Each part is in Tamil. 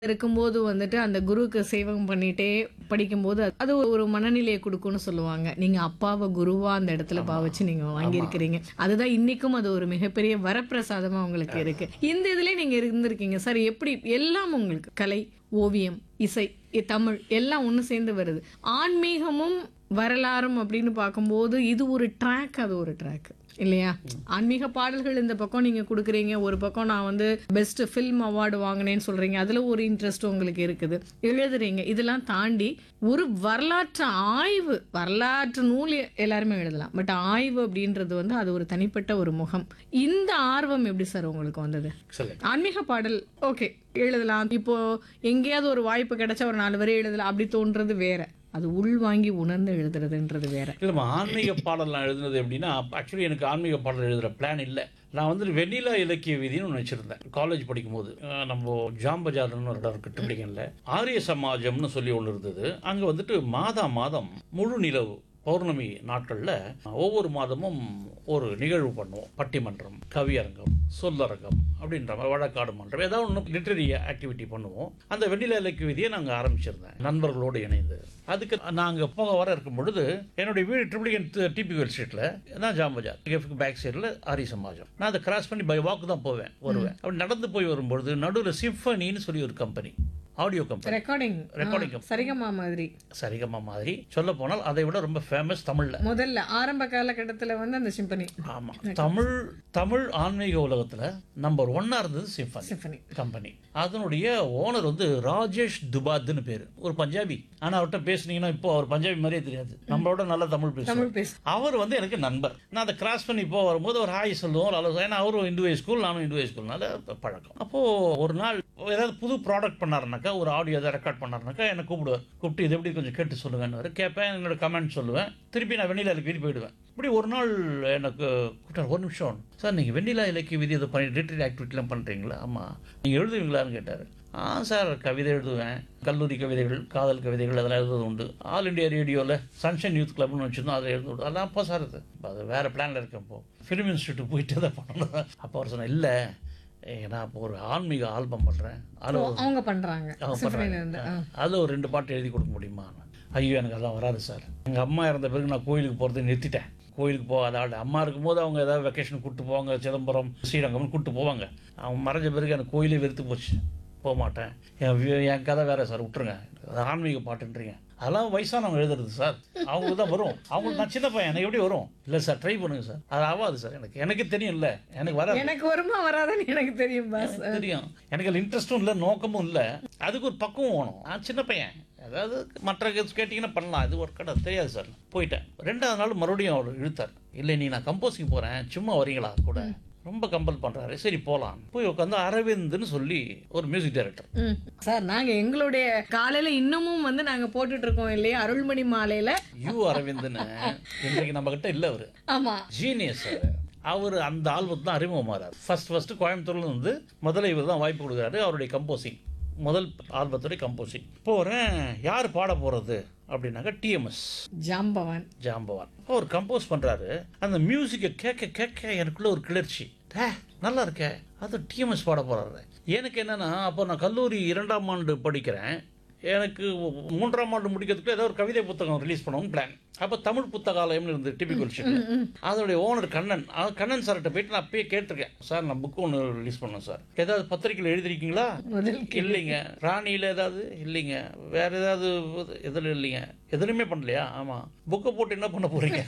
இருக்கும்போது வந்துட்டு அந்த குருவுக்கு சேவகம் பண்ணிட்டே படிக்கும்போது அது ஒரு மனநிலையை கொடுக்கும்னு சொல்லுவாங்க நீங்க அப்பாவை குருவா அந்த இடத்துல பாவச்சு நீங்க வாங்கியிருக்கிறீங்க அதுதான் இன்னைக்கும் அது ஒரு மிகப்பெரிய வரப்பிரசாதமா உங்களுக்கு இருக்கு இந்த இதுல நீங்க இருந்திருக்கீங்க சார் எப்படி எல்லாம் உங்களுக்கு கலை ஓவியம் இசை இ- தமிழ் எல்லாம் ஒன்று சேர்ந்து வருது ஆன்மீகமும் வரலாறும் அப்படின்னு பார்க்கும்போது இது ஒரு ட்ராக் அது ஒரு ட்ராக் இல்லையா ஆன்மீக பாடல்கள் இந்த பக்கம் நீங்க கொடுக்குறீங்க ஒரு பக்கம் நான் வந்து பெஸ்ட் ஃபில்ம் அவார்டு வாங்கினேன்னு சொல்றீங்க அதுல ஒரு இன்ட்ரெஸ்ட் உங்களுக்கு இருக்குது எழுதுறீங்க இதெல்லாம் தாண்டி ஒரு வரலாற்று ஆய்வு வரலாற்று நூல் எல்லாருமே எழுதலாம் பட் ஆய்வு அப்படின்றது வந்து அது ஒரு தனிப்பட்ட ஒரு முகம் இந்த ஆர்வம் எப்படி சார் உங்களுக்கு வந்தது எக்ஸலண்ட் ஆன்மீக பாடல் ஓகே எழுதலாம் இப்போ எங்கேயாவது ஒரு வாய்ப்பு கிடைச்சா ஒரு நாலு வரி எழுதலாம் அப்படி தோன்றது வேற அது உள் வாங்கி உணர்ந்து எழுதுறதுன்றது வேற இல்லைம்மா ஆன்மீக பாடல் நான் எழுதுனது எப்படின்னா ஆக்சுவலி எனக்கு ஆன்மீக பாடல் எழுதுகிற பிளான் இல்லை நான் வந்து வெண்ணிலா இலக்கிய வீதின்னு ஒன்று வச்சுருந்தேன் காலேஜ் படிக்கும்போது அஹ் நம்ம ஜாம் பஜார்னு ஒரு இடம் இருக்கு டிப்ளிகனில் ஆரிய சமாஜம்னு சொல்லி ஒன்று இருந்தது அங்கே வந்துட்டு மாதா மாதம் முழு நிலவு பௌர்ணமி நாட்களில் ஒவ்வொரு மாதமும் ஒரு நிகழ்வு பண்ணுவோம் பட்டிமன்றம் கவியரங்கம் சொல்லரங்கம் அப்படின்ற மாதிரி வழக்காடு மன்றம் ஏதாவது ஒன்று லிட்டரரி ஆக்டிவிட்டி பண்ணுவோம் அந்த வெண்ணில இலக்கிய விதியை நாங்கள் ஆரம்பிச்சிருந்தேன் நண்பர்களோடு இணைந்து அதுக்கு நாங்கள் போக வர இருக்கும் பொழுது என்னுடைய வீடு ட்ரிபிளிகன் டிபிகல் ஸ்ட்ரீட்டில் நான் ஜாம் பஜார் பேக் சைடில் ஆரி சமாஜம் நான் அதை கிராஸ் பண்ணி பை வாக்கு தான் போவேன் வருவேன் அப்படி நடந்து போய் வரும்பொழுது நடுவில் சிம்பனின்னு சொல்லி ஒரு company audio company recording Recording. Saregama மாதிரி சரிகமா மாதிரி சொல்ல போனால் அதை விட ரொம்ப ஃபேமஸ் தமிழ்ல முதல்ல ஆரம்ப காலகட்டத்துல வந்து அந்த சிம்பனி ஆமா தமிழ் தமிழ் ஆன்மீக உலகத்துல நம்பர் ஒன்னா இருந்தது சிம்பனி சிம்பனி கம்பெனி அதனுடைய ஓனர் வந்து ராஜேஷ் துபாத்னு பேரு ஒரு பஞ்சாபி ஆனா அவர்கிட்ட பேசுனீங்கன்னா இப்போ அவர் பஞ்சாபி மாதிரியே தெரியாது நம்மளோட நல்ல தமிழ் பேசுவார் தமிழ் பேசு அவர் வந்து எனக்கு நண்பர் நான் அதை கிராஸ் பண்ணி இப்போ வரும்போது ஒரு ஹாய் சொல்லுவோம் ஒரு அளவு ஏன்னா அவரும் இந்துவே ஸ்கூல் நானும் இந்துவே ஸ்கூல்னால பழக்கம் அப்போது ஒரு நாள் ஏதாவது புது ப்ராடக்ட் பண்ணாருனாக்கா ஒரு ஆடியோ எதாவது ரெக்கார்ட் பண்ணாருனாக்கா என்னை கூப்பிடுவார் கூப்பிட்டு இது எப்படி கொஞ்சம் கேட்டு சொல்லுங்கன்னு கேட்பேன் என்னோட கமெண்ட் சொல்லுவேன் திருப்பி நான் வெண்ணிலா இலக்கிய வீதி போயிடுவேன் இப்படி ஒரு நாள் எனக்கு கூப்பிட்டார் ஒரு நிமிஷம் சார் நீங்கள் வெண்ணிலா இலக்கிய விதி இதை பண்ணி லிட்டரி ஆக்டிவிட்டிலாம் பண்ணுறீங்களா ஆமாம் நீங்கள் எழுதுவீங்களான்னு கேட்டார் ஆ சார் கவிதை எழுதுவேன் கல்லூரி கவிதைகள் காதல் கவிதைகள் அதெல்லாம் எழுதுவது உண்டு ஆல் இண்டியா ரேடியோவில் சன்ஷைன் யூத் கிளப்னு வச்சுருந்தோம் அதை எழுது உண்டு அதெல்லாம் அப்போ சார் அது இப்ப அது வேறு பிளானில் இருக்கேன் இப்போ ஃபிலிம் இன்ஸ்டியூட் போயிட்டு அதை பண்ணணும் அப்போ அவர் சொன்னேன் இல்லை நான் இப்போ ஒரு ஆன்மீக ஆல்பம் பண்ணுறேன் அதில் ஓ, அவங்க பண்றாங்க அவங்க சிம்பனில இருந்து ஆ. அதில் ஒரு ரெண்டு பாட்டு எழுதி கொடுக்க முடியுமா ஐயோ எனக்கு அதெல்லாம் வராது சார் எங்கள் அம்மா இறந்த பிறகு நான் கோயிலுக்கு போகிறத நிறுத்திட்டேன் கோயிலுக்கு போகாத ஆள் அம்மா இருக்கும்போது அவங்க ஏதாவது வெக்கேஷன் கூப்பிட்டு போவாங்க சிதம்பரம் ஸ்ரீரங்கம்னு கூப்பிட்டு போவாங்க அவங்க மறைஞ்ச பிறகு எனக்கு கோயிலே வெறுத்து போச்சு போக மாட்டேன் என் வி- என் கதை வேற சார் விட்டுருங்க அது ஆன்மீக பாட்டுன்றீங்க அதெல்லாம் வயசானவங்க எழுதுறது சார் அவங்களுக்கு தான் வரும் அவங்களுக்கு நான் சின்ன பையன் எனக்கு எப்படி வரும் இல்லை சார் ட்ரை பண்ணுங்க சார் அது ஆகாது சார் எனக்கு எனக்கு தெரியும்ல எனக்கு வர எனக்கு வருமா வராதுன்னு எனக்கு தெரியும் பாஸ் எனக்கு தெரியும் எனக்கு அதில் இன்ட்ரெஸ்ட்டும் இல்லை நோக்கமும் இல்லை அதுக்கு ஒரு பக்குவம் வேணும் நான் சின்ன பையன் அதாவது மற்ற கேட்டிங்கன்னா பண்ணலாம் இது ஒர்க் அவுட் தெரியாது சார் போயிட்டேன் ரெண்டாவது நாள் மறுபடியும் அவர் இழுத்தார் இல்லை நீ நான் கம்போசிங் போகிறேன் சும்மா வரீங்களா கூட ரொம்ப கம்பல் பண்ணுறாரு சரி போகலாம் போய் உட்காந்து அரவிந்த்னு சொல்லி ஒரு மியூசிக் டைரக்டர் ம். சார் நாங்க எங்களுடைய காலையில இன்னமும் வந்து நாங்க போட்டுட்டு இருக்கோம் இல்லையா அருள்மணி மாலையில யூ அரவிந்த்னு இன்றைக்கு நம்ம கிட்ட இல்லை அவர் ஆமா ஜீனியஸ் அவர் அந்த ஆல்பம் தான் அறிமுகமாறார் ஃபர்ஸ்ட் ஃபர்ஸ்ட் கோயம்புத்தூர்ல இருந்து முதல்ல இவர் தான் வாய்ப்பு கொடுக்குறாரு அவருடைய கம்போசிங் முதல் ஆல்பத்துடைய கம்போசிங் போகிறேன் யார் பாட போகிறது அப்படின்னாக்கா டிஎம்எஸ் ஜாம்பவான் ஜாம்பவான் அப்போ அவர் கம்போஸ் பண்ணுறாரு அந்த மியூசிக்கை கேட்க கேட்க எனக்குள்ள ஒரு கிளர்ச்சி டே நல்லா இருக்கே அது டிஎம்எஸ் பாட போகிறாரு எனக்கு என்னன்னா அப்போ நான் கல்லூரி இரண்டாம் ஆண்டு படிக்கிறேன் எனக்கு மூன்றாம் ஆண்டு முடிக்கிறதுக்குள்ள ஏதோ ஒரு கவிதை புத்தகம் ரிலீஸ் பண்ணவும் பிளான் அப்போ தமிழ் புத்தகாலயம்னு இருந்து டிபிக்கல் ஷீட்டில் அதோடைய ஓனர் கண்ணன் அவன் கண்ணன் சார்கிட்ட போயிட்டு நான் அப்பயே கேட்டிருக்கேன் சார் நான் புக்கு ஒன்று ரிலீஸ் பண்ணேன் சார் ஏதாவது பத்திரிக்கையில் எழுதிருக்கீங்களா முதல் இல்லைங்க ராணியில் ஏதாவது இல்லைங்க வேற ஏதாவது எதில் இல்லைங்க எதுலையுமே பண்ணலையா ஆமாம் புக்கை போட்டு என்ன பண்ண போறீங்க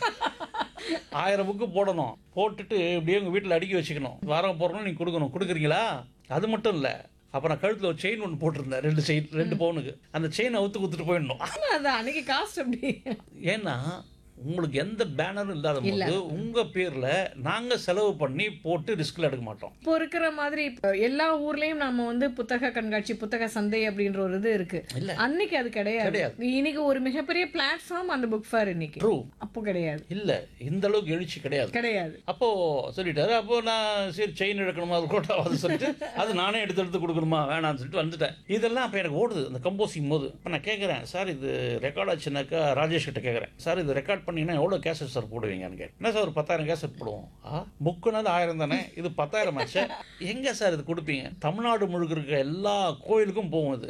ஆயிரம் புக்கு போடணும் போட்டுட்டு இப்படியே உங்கள் வீட்டில் அடுக்கி வச்சுக்கணும் வாரம் போகிறோம் நீங்கள் கொடுக்கணும் கொடுக்குறீங்களா அது மட்டும் இல்லை அப்போ நான் கழுத்தில் ஒரு செயின் ஒன்று போட்டிருந்தேன் ரெண்டு செயின் ரெண்டு பவுனுக்கு அந்த செயினை அவுத்து கொடுத்துட்டு போயிடணும் அது அன்னைக்கு காஸ்ட் அப்படி ஏன்னா உங்களுக்கு எந்த பேனரும் இல்லாத போது உங்கள் பேரில் நாங்கள் செலவு பண்ணி போட்டு ரிஸ்கில் எடுக்க மாட்டோம் இப்போ இருக்கிற மாதிரி இப்போ எல்லா ஊர்லயும் நாம வந்து புத்தக கண்காட்சி புத்தக சந்தை அப்படின்ற ஒரு இது இருக்கு இல்ல. அன்னைக்கு அது கிடையாது கிடையாது. இன்னைக்கு ஒரு மிகப்பெரிய பிளாட்ஃபார்ம் அந்த புக் ஃபேர் இன்னைக்கு ட்ரூ அப்போ கிடையாது இல்லை இந்த அளவுக்கு எழுச்சி கிடையாது கிடையாது அப்போ சொல்லிட்டாரு அப்போ நான் சரி செயின் எடுக்கணுமா அது கோட்டாவது சொல்லிட்டு அது நானே எடுத்து எடுத்து கொடுக்கணுமா வேணாம்னு சொல்லிட்டு வந்துட்டேன் இதெல்லாம் அப்போ எனக்கு ஓடுது அந்த கம்போசிங் போது இப்போ நான் கேட்குறேன் சார் இது ரெக்கார்ட் ஆச்சுனாக்கா ராஜேஷ் கிட்ட கேட்குறேன் சார் இது ரெக்கார்ட் பண்ணீங்கன்னா எவ்வளோ கேசட் சார் போடுவீங்கன்னு கேட்டேன் என்ன சார் ஒரு பத்தாயிரம் கேசட் போடுவோம் ஆ புக்குனால ஆயிரம் தானே இது பத்தாயிரம் ஆச்சு எங்கே சார் இது கொடுப்பீங்க தமிழ்நாடு முழுக்க இருக்க எல்லா கோயிலுக்கும் போகும் இது